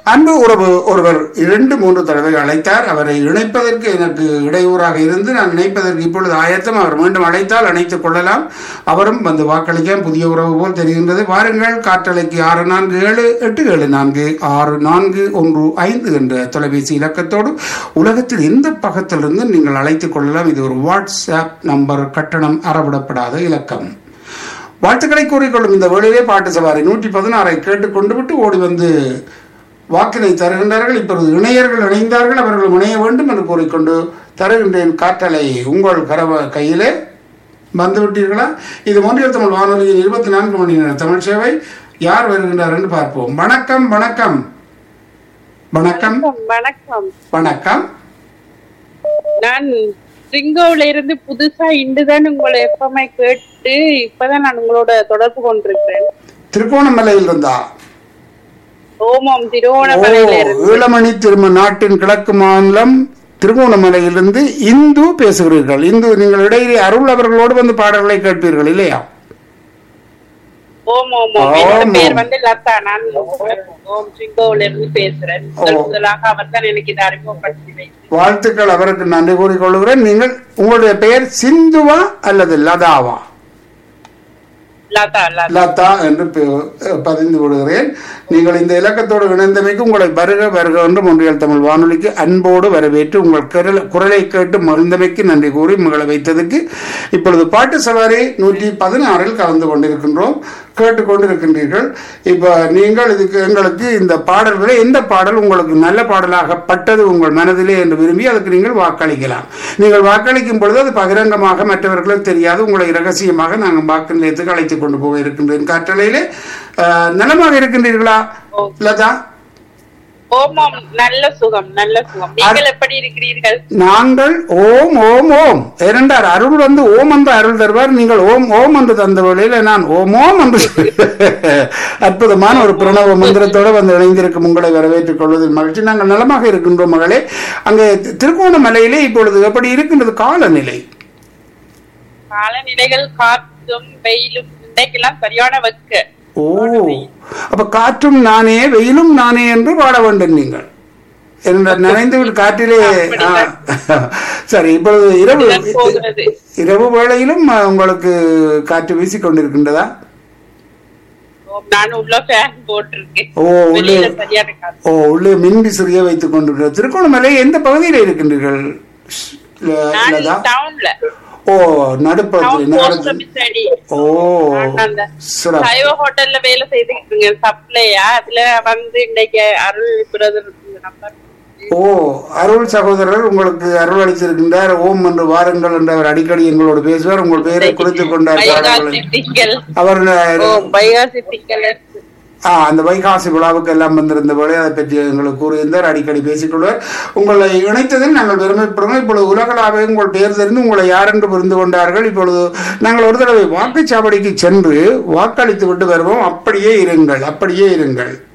அன்பு உறவு ஒருவர் இரண்டு மூன்று தடவை அழைத்தார் அவரை இணைப்பதற்கு எனக்கு இடையூறாக இருந்து நான் இணைப்பதற்கு இப்பொழுது ஆயத்தம் அவர் மீண்டும் அழைத்தால் அணைத்துக் கொள்ளலாம் அவரும் வந்து வாக்களிக்க புதிய உறவு போல் தெரிகின்றது வாருங்கள் காற்றலைக்கு ஆறு நான்கு ஏழு எட்டு ஏழு நான்கு ஆறு நான்கு ஒன்று ஐந்து என்ற தொலைபேசி இலக்கத்தோடு உலகத்தில் எந்த பக்கத்திலிருந்து நீங்கள் அழைத்துக் கொள்ளலாம் இது ஒரு வாட்ஸ்அப் நம்பர் கட்டணம் அறவிடப்படாத இலக்கம் வாழ்த்துக்களை கூறிக்கொள்ளும் இந்த வேளையிலே பாட்டு சவாரி நூற்றி பதினாறை கேட்டுக்கொண்டு விட்டு ஓடி வந்து வாக்கினை தருகின்றார்கள் இப்பொழுது இணையர்கள் இணைந்தார்கள் அவர்கள் இணைய வேண்டும் என்று கூறிக்கொண்டு தருகின்றேன் காற்றலை உங்கள் கரவ கையிலே வந்து விட்டீர்களா இது ஒன்றிய தமிழ் வானொலியின் இருபத்தி நான்கு மணி நேர தமிழ் சேவை யார் வருகின்றார் என்று பார்ப்போம் வணக்கம் வணக்கம் வணக்கம் வணக்கம் வணக்கம் நான் ரிங்கோல இருந்து புதுசா இண்டுதான் உங்களை எப்பவுமே கேட்டு இப்பதான் நான் உங்களோட தொடர்பு கொண்டிருக்கிறேன் திருகோணமலையில் இருந்தா ஓமம் ஓ திருவோணமலையில இருந்து ஈழமணி திரும்ப நாட்டின் கிழக்கு மாநிலம் திருகோணமலையிலிருந்து இந்து பேசுகிறீர்கள் இந்து நீங்கள் இடையிலே அருள் அவர்களோடு வந்து பாடல்களை கேட்பீர்கள் இல்லையா ஓம் ஓம் ஓம் என்னோட ஆமாம். பேர் வந்து லதா நான் ஓம் ரிங்கோல இருந்து பேசுறேன் முதல் முதலாக அவர் தான் எனக்கு இதை அறிமுகப்படுத்தி வைத்து வாழ்த்துக்கள் அவருக்கு நன்றி கூறிக்கொள்கிறேன் நீங்கள் உங்களுடைய பெயர் சிந்துவா அல்லது லதாவா லதா லதா லதா என்று பெ- பதிந்து விடுகிறேன் நீங்கள் இந்த இலக்கத்தோடு இணைந்தமைக்கு உங்களை வருக வருக என்று ஒன்றியல் தமிழ் வானொலிக்கு அன்போடு வரவேற்று உங்கள் குரல் குரலை கேட்டு மகிழ்ந்தமைக்கு நன்றி கூறி மகளை வைத்ததுக்கு இப்பொழுது பாட்டு சவாரி நூற்றி பதினாறில் கலந்து கொண்டிருக்கின்றோம் கேட்டுக்கொண்டிருக்கின்றீர்கள் இப்போ நீங்கள் இதுக்கு எங்களுக்கு இந்த பாடல்களை எந்த பாடல் உங்களுக்கு நல்ல பாடலாக பட்டது உங்கள் மனதிலே என்று விரும்பி அதுக்கு நீங்கள் வாக்களிக்கலாம் நீங்கள் வாக்களிக்கும் பொழுது அது பகிரங்கமாக மற்றவர்களுக்கு தெரியாது உங்களை ரகசியமாக நாங்கள் வாக்கு நிலையத்துக்கு அழைத்துக் கொண்டு போக இருக்கின்றேன் காற்றலையிலே அஹ், நலமாக இருக்கின்றீர்களா லதா ஓம் ஓம் நல்ல சுகம் நல்ல சுகம் நீங்கள் எப்படி இருக்கிறீர்கள் நாங்கள் ஓம் ஓம் ஓம் இரண்டார் அருள் வந்து ஓம் என்று அருள் தருவார் நீங்கள் ஓம் ஓம் என்று தந்த வழியில நான் ஓம் ஓம் என்று அற்புதமான ஒரு பிரணவ மந்திரத்தோடு வந்து இணைந்திருக்கும் உங்களை வரவேற்றுக் கொள்வதில் மகிழ்ச்சி நாங்கள் நலமாக இருக்கின்றோம் மகளே அங்கே திருகோணமலையிலே இப்பொழுது எப்படி இருக்கின்றது காலநிலை காலநிலைகள் காற்றும் வெயிலும் இன்றைக்கெல்லாம் சரியான வெக்க ஓ அப்ப காற்றும் நானே வெயிலும் நானே என்று பாட வேண்டும் நீங்கள் என்ற நினைந்து விட்டு காற்றிலே ஆ, சரி இப்பொழுது இரவு இதுதான் போகிறது இரவு வேளையிலும் அஹ், உங்களுக்கு காற்று வீசிக் கொண்டிருக்கின்றதா ஓம், நான் உள்ள ஃபேன் போட்டிருக்கேன் ஓ உள்ளே வெளியில சரியான காத்து ஓ உள்ளே மின் விசிறியை வைத்துக் கொண்டிருக்கிறார் திருகோணமலை எந்த பகுதியில் இருக்கின்றீர்கள் இல்ல- இல்லதா நான் டவுன்ல ஓ நடுப்பகுதி டவுன் போஸ்ட் நகரத்தில் ஆபீஸ் அடி ஓ நான் அந்த சிறப்பு சைவ ஹோட்டல்ல வேலை செய்துக்கிட்டு இருக்கேன் சப்ளையா அதுல வந்து இன்னைக்கு அருள் பிரதர் நம்பர் ஓ அருள் சகோதரர் உங்களுக்கு அருள் அளித்திருக்கின்றார் ஓம் என்று வாருங்கள் என்று அவர் அடிக்கடி எங்களோடு பேசுவார் உங்கள் பெயரை குறித்துக் கொண்டார் வைகாசி பாடல்களில். திங்கள் அவர் ஓ வைகாசி திங்கள் ஆ, அந்த வைகாசி விழாவுக்கு எல்லாம் வந்திருந்த போலே அதை பற்றி எங்களுக்கு கூறியிருந்தார் அடிக்கடி பேசிக்கொள்வார் உங்களை இணைத்ததில் நாங்கள் பெருமைப்படுவோம் இப்பொழுது உலகளாவே உங்கள் பெயர் தெரிந்து உங்களை யார் என்று புரிந்து கொண்டார்கள் இப்பொழுது நாங்கள் ஒரு தடவை வாக்குச்சாவடிக்கு சென்று வாக்களித்து விட்டு வருவோம் அப்படியே இருங்கள் அப்படியே இருங்கள்